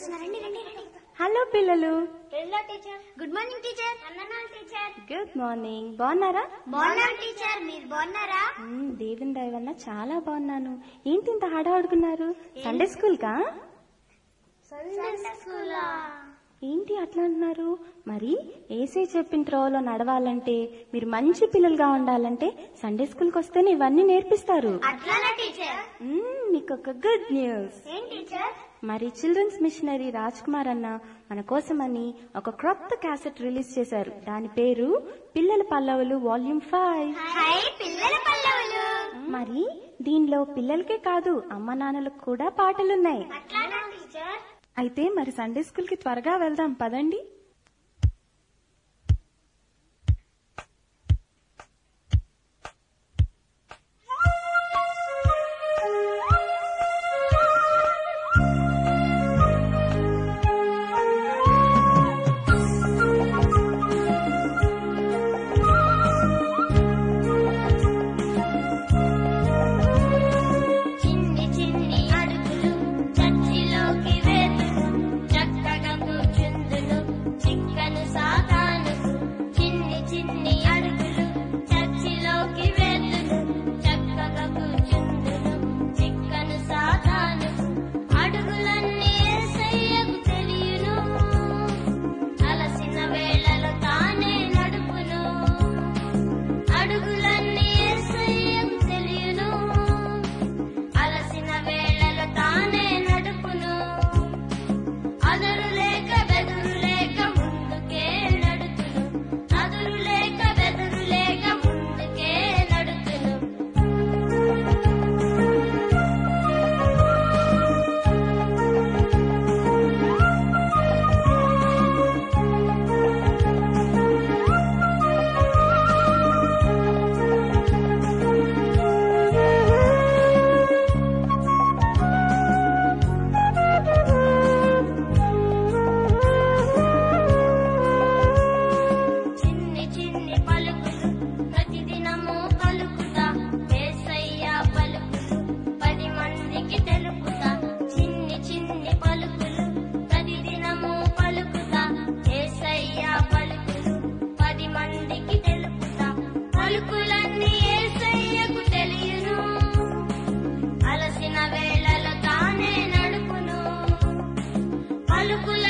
రండి రండి రండి హలో పిల్లలు రెండో టీచర్ గుడ్ మార్నింగ్ టీచర్ వందనాలు టీచర్ గుడ్ మార్నింగ్ బాగున్నారా బాగున్నాం టీచర్ మీరు బాగున్నారా మ్మ్, దేవుని దయ వల్ల చాలా బాగున్నాను ఏంటి ఇంత హడావుడుకున్నారు సండే స్కూల్ కా స్కూలా ఏంటి అట్లా అంటున్నారు మరి ఏసే చెప్పిన త్రోవలో నడవాలంటే మీరు మంచి పిల్లలుగా ఉండాలంటే సండే స్కూల్కి వస్తేనే ఇవన్నీ నేర్పిస్తారు అట్లానా టీచర్ మ్మ్, మీకు ఒక గుడ్ న్యూస్ ఏం టీచర్ మరి చిల్డ్రన్స్ మిషనరీ రాజ్ కుమార్ అన్న మన కోసమని ఒక క్రొత్త క్యాసెట్ రిలీజ్ చేశారు దాని పేరు పిల్లల పల్లవులు వాల్యూమ్ ఫైవ్ హై పిల్లల పల్లవులు మరి దీనిలో పిల్లలకే కాదు అమ్మ నాన్నలకు కూడా పాటలున్నాయి అట్లానా టీచర్ అయితే మరి సండే స్కూల్ కి త్వరగా వెళ్దాం పదండి చిన్ని చిన్ని అడుగులు చర్చిలోకి వేతులు చక్కగా కూర్చుందులు చిక్కను సాతాను చిన్ని చిన్ని అడుగులు చర్చిలోకి వేతులు చక్కగా కూర్చుందులు చిక్కను సాతాను అడుగులన్నీ యేసయ్యకు తెలియను అలసిన వేళలో తానే నడుపును అడుగులన్నీ యేసయ్యకు తెలియను అలసిన వేళలో తానే నడుపును అదురు లేక బెదురు లేక ముందుకే నడుతును అదురు లేక బెదురు లేక ముందుకే నడుతును చిన్ని చిన్ని పలుకులు ప్రతిదినము పలుకుతా యేసయ్య పలుకులు పది మందికి తెలుపుతా చిన్ని చిన్ని పలుకులు ప్రతిదినము పలుకుతా యేసయ్య పలుకులు పది మందికి తెలుపుతా పలుకులన్నీ యేసయ్యకు తెలియను అలసిన వేళలో తానే నడుపును పలుకుల